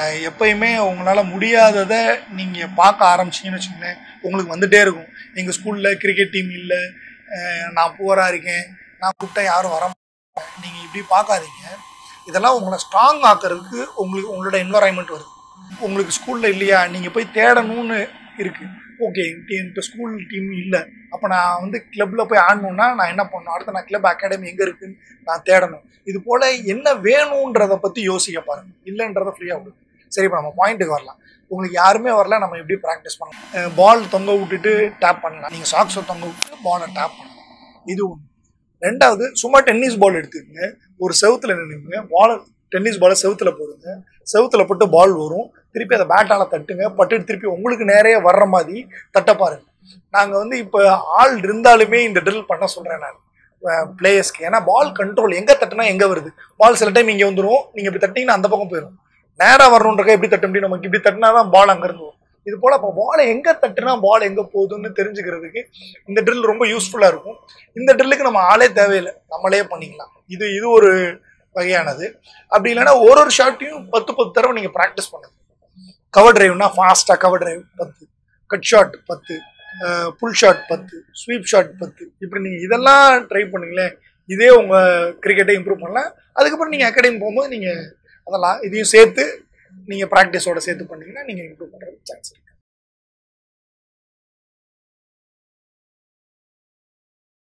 அஹ் எப்பயுமே உங்களால் முடியாததை நீங்கள் பார்க்க ஆரம்பிச்சிங்கன்னு வச்சுக்கோங்களேன் உங்களுக்கு வந்துட்டே இருக்கும் எங்கள் ஸ்கூலில் கிரிக்கெட் டீம் இல்லை நான் புவராக இருக்கேன் நான் கூப்பிட்டா யாரும் வர மாட்டாங்க நீங்கள் இப்படி பார்க்காதீங்க இதெல்லாம் உங்களை ஸ்ட்ராங் ஆக்கிறதுக்கு உங்களுக்கு உங்களோட என்வரான்மெண்ட் வருது உங்களுக்கு ஸ்கூலில் இல்லையா நீங்கள் போய் தேடணும்னு இருக்குது ஓகே என்கிட்ட ஸ்கூல் டீம் இல்லை அப்போ நான் வந்து கிளப்பில் போய் ஆடணுன்னா நான் என்ன பண்ணணும் அடுத்து நான் கிளப் அகாடமி எங்கே இருக்குன்னு நான் தேடணும் இது போல் என்ன வேணுன்றதை பற்றி யோசிக்க பாருங்க இல்லைன்றதை ஃப்ரீயாக விடுங்க சரி இப்போ நம்ம பாயிண்ட்டுக்கு வரலாம் உங்களுக்கு யாருமே வரல நம்ம எப்படி ப்ராக்டிஸ் பண்ணலாம் பால் தொங்க விட்டுட்டு டேப் பண்ணலாம் நீங்கள் சாக்ஸை தொங்க விட்டு பாலை டேப் பண்ணலாம் இது ஒன்று ரெண்டாவது சும்மா டென்னிஸ் பால் எடுத்துக்கங்க ஒரு செவுத்துல நின்றுங்க பால் டென்னிஸ் பாலை செவுத்துல போடுங்க செவுத்துல போட்டு பால் வரும் திருப்பி அதை பேட்டால தட்டுங்க பட்டுட்டு திருப்பி உங்களுக்கு நேரே வர்ற மாதிரி தட்ட பாருங்க நாங்கள் வந்து இப்போ ஆள் இருந்தாலுமே இந்த ட்ரில் பண்ண சொல்கிறேன் நான் பிளேயர்ஸ்க்கு ஏன்னா பால் கண்ட்ரோல் எங்கே தட்டுனா எங்கே வருது பால் சில டைம் இங்கே வந்துடும் நீங்கள் இப்படி தட்டிங்கன்னா அந்த பக்கம் போயிடும் நேராக வரணுன்றக்க எப்படி தட்ட முடியும் நமக்கு இப்படி தட்டினா தான் பால் அங்கேருந்து வரும் இது போல் இப்போ பாலை எங்கே தட்டுனா பால் எங்கே போகுதுன்னு தெரிஞ்சுக்கிறதுக்கு இந்த ட்ரில் ரொம்ப யூஸ்ஃபுல்லாக இருக்கும் இந்த ட்ரில்லுக்கு நம்ம ஆளே தேவையில்லை நம்மளே பண்ணிக்கலாம் இது இது ஒரு வகையானது அப்படி இல்லைன்னா ஒரு ஒரு ஷாட்டையும் பத்து பத்து தடவை நீங்கள் ப்ராக்டிஸ் பண்ணுங்க கவர் டிரைவ்னா ஃபாஸ்ட்டாக கவர் டிரைவ் பத்து கட் ஷாட் பத்து புல் ஷாட் பத்து ஸ்வீப் ஷாட் பத்து இப்படி நீங்கள் இதெல்லாம் ட்ரை பண்ணுங்களேன் இதே உங்கள் கிரிக்கெட்டை இம்ப்ரூவ் பண்ணலாம் அதுக்கப்புறம் நீங்கள் அகாடமி போகும்போது நீங்கள் அதெல்லாம் இதையும் சேர்த்து நீங்கள் ப்ராக்டிஸோட சேர்த்து பண்ணீங்கன்னா நீங்கள் இம்ப்ரூவ் பண்ணுறது சான்ஸ் இருக்கு